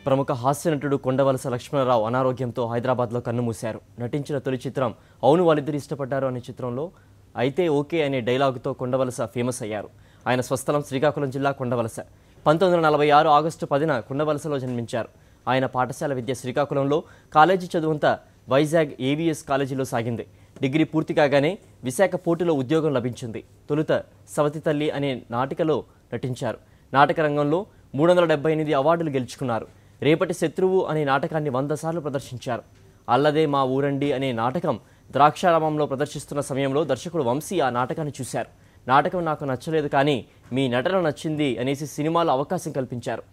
ప్రముఖ హాస్య నటుడు కొండవలస లక్ష్మణరావు అనారోగ్యంతో హైదరాబాద్లో కన్నుమూశారు నటించిన తొలి చిత్రం అవును వాళ్ళిద్దరు ఇష్టపడ్డారు అనే చిత్రంలో అయితే ఓకే అనే డైలాగుతో కొండవలస ఫేమస్ అయ్యారు ఆయన స్వస్థలం శ్రీకాకుళం జిల్లా కొండవలస పంతొమ్మిది వందల నలభై ఆరు ఆగస్టు పదిన కొండవలసలో జన్మించారు ఆయన పాఠశాల విద్య శ్రీకాకుళంలో కాలేజీ చదువంతా వైజాగ్ ఏవిఎస్ కాలేజీలో సాగింది డిగ్రీ పూర్తి కాగానే విశాఖ పోర్టులో ఉద్యోగం లభించింది తొలుత సవతి తల్లి అనే నాటికలో నటించారు నాటక రంగంలో మూడు వందల డెబ్బై ఎనిమిది అవార్డులు గెలుచుకున్నారు రేపటి శత్రువు అనే నాటకాన్ని వంద సార్లు ప్రదర్శించారు అల్లదే మా ఊరండి అనే నాటకం ద్రాక్షారామంలో ప్రదర్శిస్తున్న సమయంలో దర్శకుడు వంశీ ఆ నాటకాన్ని చూశారు నాటకం నాకు నచ్చలేదు కానీ మీ నటన నచ్చింది అనేసి సినిమాలో అవకాశం కల్పించారు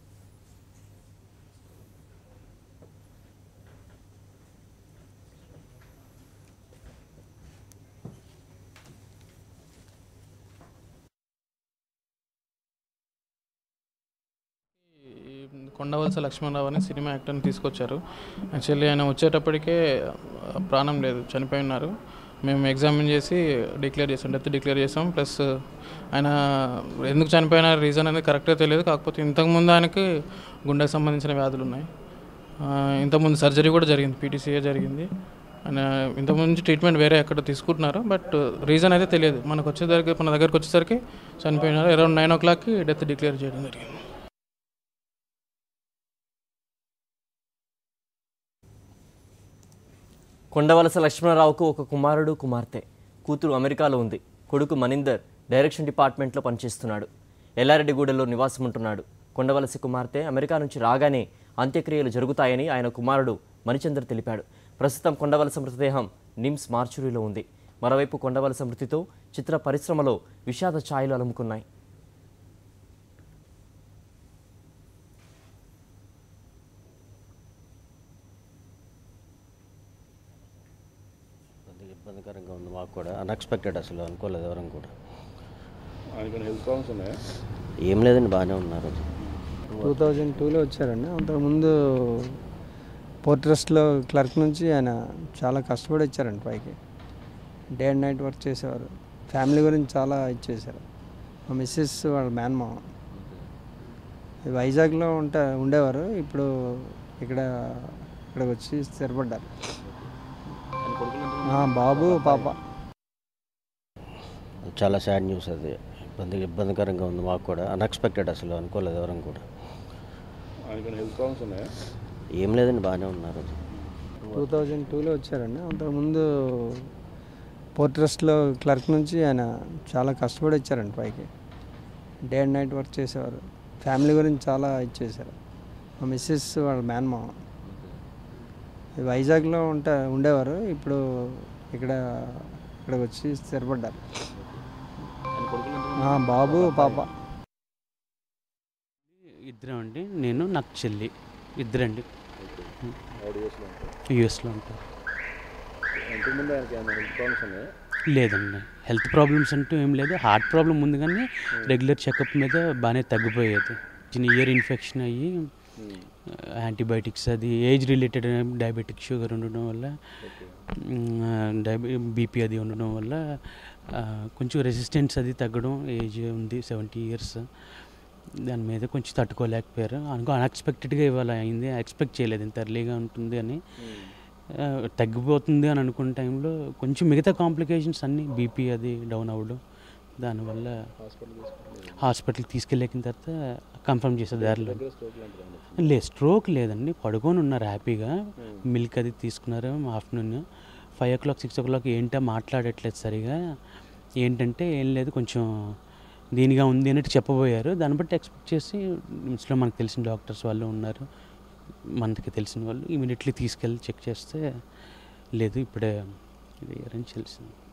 ఈ కొండవలస లక్ష్మణరావు అని సినిమా యాక్టర్ని తీసుకొచ్చారు యాక్చువల్లీ ఆయన వచ్చేటప్పటికే ఆ, ప్రాణం లేదు చనిపోయి ఉన్నారు మేము ఎగ్జామిన్ చేసి డిక్లేర్ చేసాం డెత్ డిక్లేర్ చేసాం ప్లస్ ఆయన ఎందుకు చనిపోయిన రీజన్ అనేది కరెక్ట్గా తెలియదు కాకపోతే ఇంతకుముందు ఆయనకి గుండెకి సంబంధించిన వ్యాధులు ఉన్నాయి ఆ, ఇంతకుముందు సర్జరీ కూడా జరిగింది పీటీసీఏ జరిగింది ఆయన ఇంతకుముందు నుంచి ట్రీట్మెంట్ వేరే ఎక్కడ తీసుకుంటున్నారు బట్ రీజన్ అయితే తెలియదు మనకు వచ్చేసరికి మన దగ్గరకు వచ్చేసరికి చనిపోయినారు అరౌండ్ నైన్ ఓ క్లాక్కి డెత్ డిక్లేర్ చేయడం జరిగింది కొండవలస లక్ష్మణరావుకు ఒక కుమారుడు కుమార్తె కూతురు అమెరికాలో ఉంది కొడుకు మనిందర్ డైరెక్షన్ డిపార్ట్మెంట్లో పనిచేస్తున్నాడు ఎల్లారెడ్డిగూడెలో నివాసం ఉంటున్నాడు కొండవలస కుమార్తె అమెరికా నుంచి రాగానే అంత్యక్రియలు జరుగుతాయని ఆయన కుమారుడు మణిచందర్ తెలిపాడు ప్రస్తుతం కొండవలస మృతదేహం నిమ్స్ మార్చురీలో ఉంది మరోవైపు కొండవలస మృతితో చిత్ర పరిశ్రమలో విషాద ఛాయలు అలుముకున్నాయి కొద్దిగా ఇబ్బందికరంగా ఉంది మాకు కూడా అన్ఎక్స్పెక్టెడ్ అసలు అనుకోలేదు ఎవరం కూడా ఆయనకి హెల్త్ ప్రాబ్లమ్స్ ఉన్నాయా ఏం లేదండి బాగానే ఉన్నారు టూ థౌజండ్ టూలో వచ్చారండి అంతకుముందు పోర్ట్ ట్రస్ట్లో క్లర్క్ నుంచి ఆయన చాలా కష్టపడి వచ్చారండి పైకి డే అండ్ నైట్ వర్క్ చేసేవారు ఫ్యామిలీ గురించి చాలా ఇచ్చేసారు మా మిస్సెస్ వాళ్ళ మేనమామ వైజాగ్లో ఉంటా ఉండేవారు ఇప్పుడు ఇక్కడ ఇక్కడికి వచ్చి స్థిరపడ్డారు ఆ, బాబు పాప చాలా సాడ్ న్యూస్ అది ఇబ్బంది ఇబ్బందికరంగా ఉంది మాకు కూడా అన్ఎక్స్పెక్టెడ్ అసలు అనుకోలేదు ఎవరం కూడా ఆయనకి హెల్త్ ప్రాబ్లమ్స్ ఉన్నాయా ఏం లేదండి బాగానే ఉన్నారు టూ థౌజండ్ టూలో వచ్చారండి అంతకుముందు పోర్ట్ ట్రస్ట్లో క్లర్క్ నుంచి ఆయన చాలా కష్టపడి వచ్చారండి పైకి డే అండ్ నైట్ వర్క్ చేసేవారు ఫ్యామిలీ గురించి చాలా ఇచ్చేసారు మా మిస్సెస్ వాళ్ళ మేనమామ వైజాగ్లో ఉంటా ఉండేవారు ఇప్పుడు ఇక్కడ ఇక్కడికి వచ్చి స్థిరపడ్డారు ఆ, బాబు పాప ఇద్దరం అండి నేను నాకు చెల్లి ఇద్దరండి యూఎస్లో ఉంటారు ఇంతకుముందు ఆయనకి ఏమైనా హెల్త్ ప్రాబ్లమ్స్ ఉన్నాయా లేదండి హెల్త్ ప్రాబ్లమ్స్ అంటూ ఏం లేదు హార్ట్ ప్రాబ్లం ఉంది కానీ రెగ్యులర్ చెకప్ మీద బాగానే తగ్గిపోయేది చిన్న ఇయర్ ఇన్ఫెక్షన్ అయ్యి యాంటీబయాటిక్స్ అది ఏజ్ రిలేటెడ్ డయాబెటిక్ షుగర్ ఉండడం వల్ల డయాబె బీపీ అది ఉండడం వల్ల ఆ, కొంచెం రెసిస్టెన్స్ అది తగ్గడం ఏజ్ ఉంది సెవెంటీ ఇయర్స్ దాని మీద కొంచెం తట్టుకోలేకపోయారు అనుకో అన్ఎక్స్పెక్టెడ్గా ఇవాళ అయింది ఎక్స్పెక్ట్ చేయలేదు ఇంత ఎర్లీగా ఉంటుంది అని ఆ, తగ్గిపోతుంది అని అనుకున్న టైంలో కొంచెం మిగతా కాంప్లికేషన్స్ అన్నీ బీపీ అది డౌన్ అవ్వడం దానివల్ల హాస్పిటల్కి తీసుకెళ్ళిన తర్వాత కన్ఫర్మ్ చేసే దారిలో లేదు స్ట్రోక్ లేదండి పడుకొని ఉన్నారు హ్యాపీగా మిల్క్ అది తీసుకున్నారు afternoon five o'clock six o'clock ఏంటో మాట్లాడట్లేదు సరిగా ఏంటంటే ఏం లేదు కొంచెం దీనిగా ఉంది అన్నట్టు చెప్పబోయారు దాన్ని బట్టి ఎక్స్పెక్ట్ చేసి నిమ్స్లో మనకు తెలిసిన డాక్టర్స్ వాళ్ళు ఉన్నారు మనకి తెలిసిన వాళ్ళు ఇమీడియట్లీ తీసుకెళ్ళి చెక్ చేస్తే లేదు ఇప్పుడే ఇది అని తెలిసింది